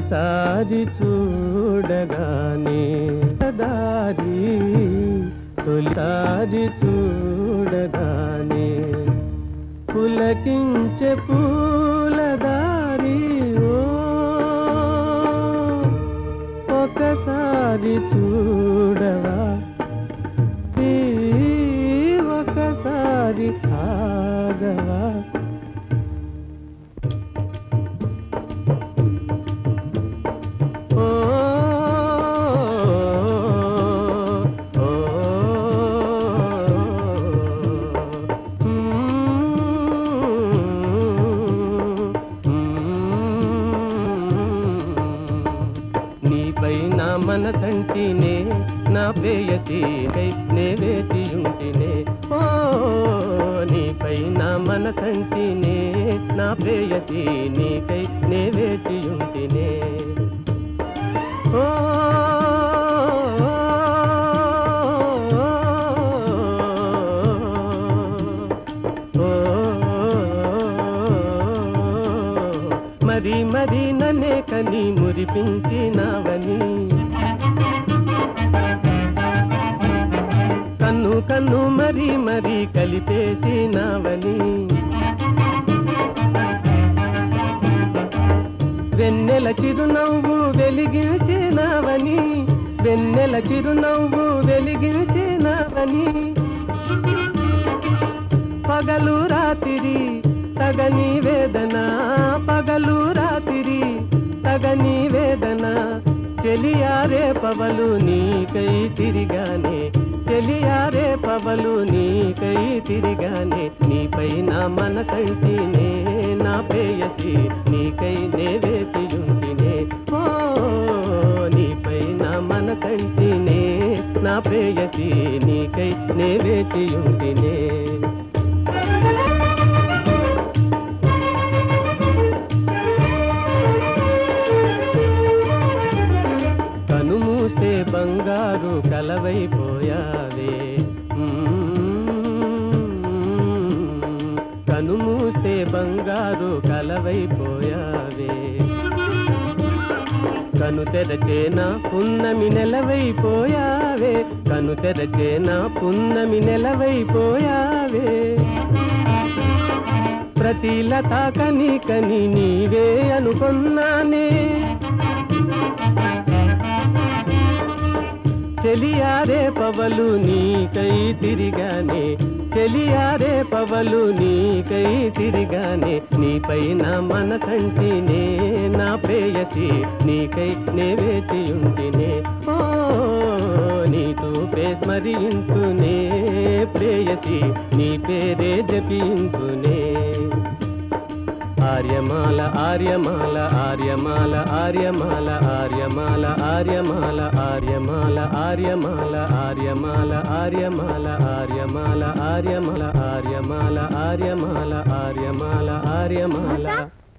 తొలిసారి చూడగానే దారి తొలిసారి చూడగానే పులకించే పూలదారి ఓ ఒకసారి చూడవా ఈ ఒకసారి ఆగవా ఓ ఓ నీపై నా మనసంటినే నా ప్రేయసీకై నే వేచియుంటినే ఓ నీపై నా మనసంటినే నా ప్రేయసీ నీకై నే వేచియుంటినే ఓ మరి మరి నన్నే కని మురిపించినావని కన్ను కన్ను మరి మరి కలిపేసినావని వెన్నెల చిరునవ్వు వెలిగించినావని వెన్నెల చిరునవ్వు వెలిగించినావని పగలు రాత్రి తగని వేదన పగలు రాత్రి తగని వేదన చెలియారే పవలు నీకై తిరిగానే చెలియారే పవలు నీకై తిరిగానే నీపై నా మనసంటినే నా ప్రేయసి నీకై నే వేచియుంటినే ఓ నీపై నా మనసంటినే నా ప్రేయసి నీకై నే వేచియుంటినే కను మూస్తే బంగారు కలవైపోయావే మ్మ్. కను మూస్తే బంగారు కలవైపోయావే కను తెరచేనా పున్నమి నెలవైపోయావే కను తెరచేనా పున్నమి నెలవైపోయావే ప్రతి లతా కని కని నీవే అనుకున్నానే చెలియారే పవలు నీకై తిరిగానే చెలియారే పవలు నీకై తిరిగానే నీపై నా మనసంటినే నా ప్రేయసి నీకై నే వేచియుంటినే ఓ నీతో స్మరింతునే ప్రేయసి నీ పేరే జపింతునే ఆర్యమాల ఆర్యమాల ఆర్యమాల ఆర్యమాల ఆర్యమాల ఆర్యమాల ఆర్యమాల ఆర్యమాల ఆర్యమాల ఆర్యమాల ఆర్యమాల ఆర్యమాల ఆర్యమాల ఆర్యమాల ఆర్యమాల ఆర్యమాల